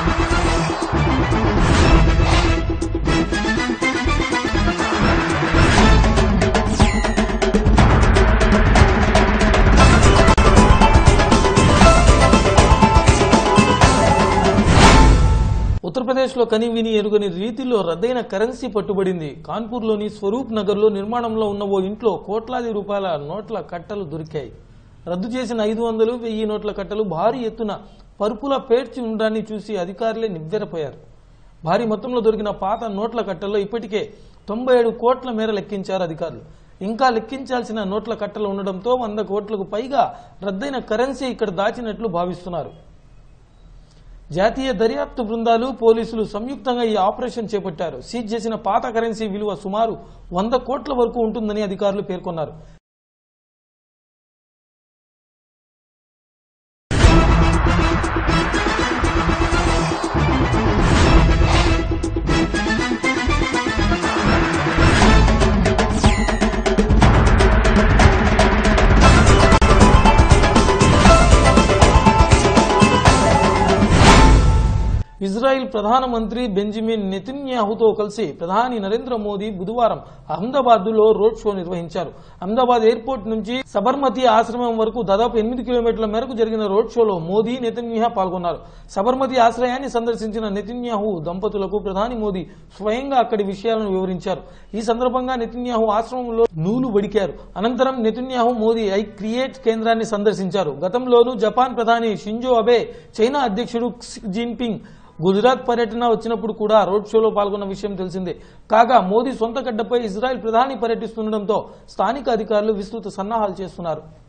ఉత్తరప్రదేశ్లో కని విని ఎరుగని రీతిలో రద్దయిన కరెన్సీ పట్టుబడింది కాన్పూర్లోని స్వరూప్ నగర్లో నిర్మాణంలో ఉన్న ఓ ఇంట్లో కోట్లాది రూపాయల నోట్ల కట్టలు దొరికాయి రద్దు చేసిన ఐదు వందలు వెయ్యి నోట్ల కట్టలు భారీ ఎత్తున పరుపులా పేర్చి ఉండడాన్ని చూసి అధికారులే నివ్వెరపోయారు భారీ మొత్తంలో దొరికిన పాత నోట్ల కట్టల్లో ఇప్పటికే తొంభై ఏడు కోట్ల మేర లెక్కించారు అధికారులు ఇంకా లెక్కించాల్సిన నోట్ల కట్టలు ఉండడంతో వంద కోట్లకు పైగా రద్దయిన కరెన్సీ ఇక్కడ దాచినట్లు భావిస్తున్నారు జాతీయ దర్యాప్తు బృందాలు పోలీసులు సంయుక్తంగా ఈ ఆపరేషన్ చేపట్టారు సీజ్ చేసిన పాత కరెన్సీ విలువ సుమారు వంద కోట్ల వరకు ఉంటుందని అధికారులు పేర్కొన్నారు ఇజ్రాయిల్ ప్రధానమంత్రి బెంజమిన్ నెతన్యాహుతో కలిసి ప్రధాని నరేంద్ర మోదీ బుధవారం అహ్మదాబాద్లో రోడ్ షో నిర్వహించారు అహ్మదాబాద్ ఎయిర్పోర్ట్ నుంచి సబర్మతి ఆశ్రమం వరకు దాదాపు ఎనిమిది కిలోమీటర్ల మేరకు జరిగిన రోడ్ షోలో మోదీ నెతన్యాహు పాల్గొన్నారు సబర్మతి ఆశ్రయాన్ని సందర్శించిన నెతన్యాహు దంపతులకు ప్రధాని మోదీ స్వయంగా అక్కడి విషయాలను వివరించారు ఈ సందర్భంగా నెతన్యాహు ఆశ్రమంలో నూలు వడికారు అనంతరం నెతన్యాహు మోదీ ఐ క్రియేట్ కేంద్రాన్ని సందర్శించారు గతంలోనూ జపాన్ ప్రధాని షింజో అబే చైనా అధ్యక్షుడు క్సి జిన్పింగ్ గుజరాత్ పర్యటన వచ్చినప్పుడు కూడా రోడ్ షోలో పాల్గొన్న విషయం తెలిసిందే కాగా మోదీ సొంత గడ్డపై ఇజ్రాయెల్ ప్రధాని పర్యటిస్తుండటంతో స్థానిక అధికారులు విస్తృత సన్నాహాలు చేస్తున్నారు